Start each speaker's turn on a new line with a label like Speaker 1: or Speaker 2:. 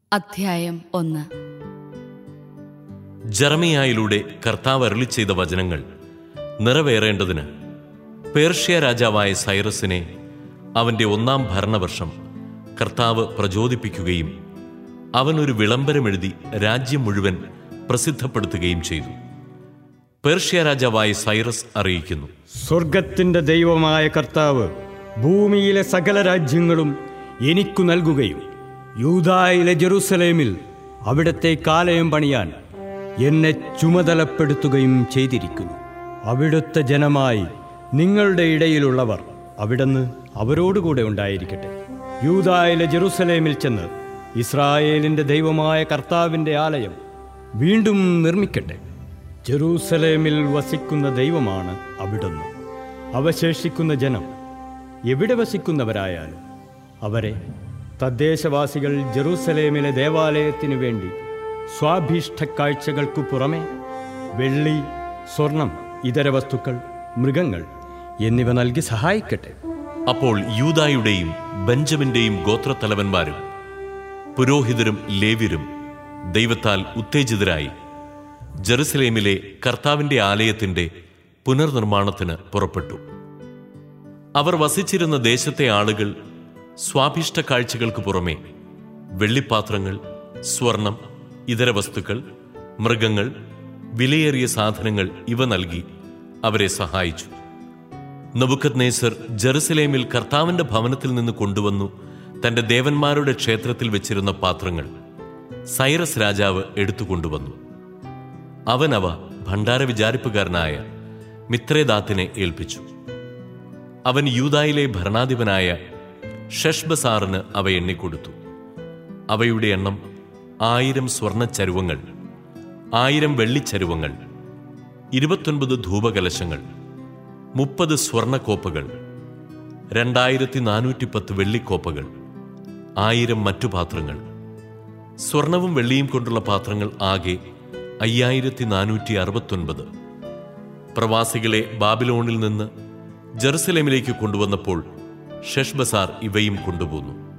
Speaker 1: അധ്യായം ഒന്ന്
Speaker 2: ജർമിയായിലൂടെ കർത്താവ് അരുളി ചെയ്ത വചനങ്ങൾ നിറവേറേണ്ടതിന് പേർഷ്യ രാജാവായ സൈറസിനെ അവന്റെ ഒന്നാം ഭരണവർഷം കർത്താവ് പ്രചോദിപ്പിക്കുകയും അവനൊരു വിളംബരമെഴുതി രാജ്യം മുഴുവൻ പ്രസിദ്ധപ്പെടുത്തുകയും ചെയ്തു പേർഷ്യ രാജാവായ സൈറസ് അറിയിക്കുന്നു
Speaker 3: സ്വർഗത്തിന്റെ ദൈവമായ കർത്താവ് ഭൂമിയിലെ സകല രാജ്യങ്ങളും എനിക്കു നൽകുകയും യൂതായിലെ ജെറൂസലേമിൽ അവിടത്തെ കാലയം പണിയാൻ എന്നെ ചുമതലപ്പെടുത്തുകയും ചെയ്തിരിക്കുന്നു അവിടുത്തെ ജനമായി നിങ്ങളുടെ ഇടയിലുള്ളവർ അവിടുന്ന് അവരോടുകൂടെ ഉണ്ടായിരിക്കട്ടെ യൂതായിലെ ജെറൂസലേമിൽ ചെന്ന് ഇസ്രായേലിന്റെ ദൈവമായ കർത്താവിന്റെ ആലയം വീണ്ടും നിർമ്മിക്കട്ടെ ജെറൂസലേമിൽ വസിക്കുന്ന ദൈവമാണ് അവിടുന്ന് അവശേഷിക്കുന്ന ജനം എവിടെ വസിക്കുന്നവരായാലും അവരെ തദ്ദേശവാസികൾ ജെറൂസലേമിലെ ദേവാലയത്തിനു വേണ്ടി സ്വാഭീഷ്ട കാഴ്ചകൾക്കു പുറമെ വെള്ളി സ്വർണം ഇതര വസ്തുക്കൾ മൃഗങ്ങൾ എന്നിവ നൽകി സഹായിക്കട്ടെ
Speaker 2: അപ്പോൾ യൂദായുടെയും ബെഞ്ചമിന്റെയും ഗോത്രത്തലവന്മാരും പുരോഹിതരും ലേവ്യരും ദൈവത്താൽ ഉത്തേജിതരായി ജെറുസലേമിലെ കർത്താവിന്റെ ആലയത്തിന്റെ പുനർനിർമ്മാണത്തിന് പുറപ്പെട്ടു അവർ വസിച്ചിരുന്ന ദേശത്തെ ആളുകൾ സ്വാഭിഷ്ട കാഴ്ചകൾക്ക് പുറമെ വെള്ളിപ്പാത്രങ്ങൾ സ്വർണം ഇതര വസ്തുക്കൾ മൃഗങ്ങൾ വിലയേറിയ സാധനങ്ങൾ ഇവ നൽകി അവരെ സഹായിച്ചു നബുക്കത് നേസർ ജെറുസലേമിൽ കർത്താവിന്റെ ഭവനത്തിൽ നിന്ന് കൊണ്ടുവന്നു തന്റെ ദേവന്മാരുടെ ക്ഷേത്രത്തിൽ വെച്ചിരുന്ന പാത്രങ്ങൾ സൈറസ് രാജാവ് എടുത്തുകൊണ്ടുവന്നു അവൻ അവ ഭണ്ഡാര വിചാരിപ്പുകാരനായ മിത്രേദാത്തിനെ ഏൽപ്പിച്ചു അവൻ യൂതായിലെ ഭരണാധിപനായ ഷഷ്ബസാറിന് അവ എണ്ണിക്കൊടുത്തു അവയുടെ എണ്ണം ആയിരം സ്വർണച്ചരുവങ്ങൾ ആയിരം വെള്ളിച്ചരുവങ്ങൾ ഇരുപത്തൊൻപത് ധൂപകലശങ്ങൾ മുപ്പത് സ്വർണക്കോപ്പകൾ രണ്ടായിരത്തി നാനൂറ്റി പത്ത് വെള്ളിക്കോപ്പകൾ ആയിരം മറ്റു പാത്രങ്ങൾ സ്വർണവും വെള്ളിയും കൊണ്ടുള്ള പാത്രങ്ങൾ ആകെ അയ്യായിരത്തി നാനൂറ്റി അറുപത്തൊൻപത് പ്രവാസികളെ ബാബിലോണിൽ നിന്ന് ജെറുസലേമിലേക്ക് കൊണ്ടുവന്നപ്പോൾ ഷെഷ്ബസാർ ഇവയും കൊണ്ടുപോന്നു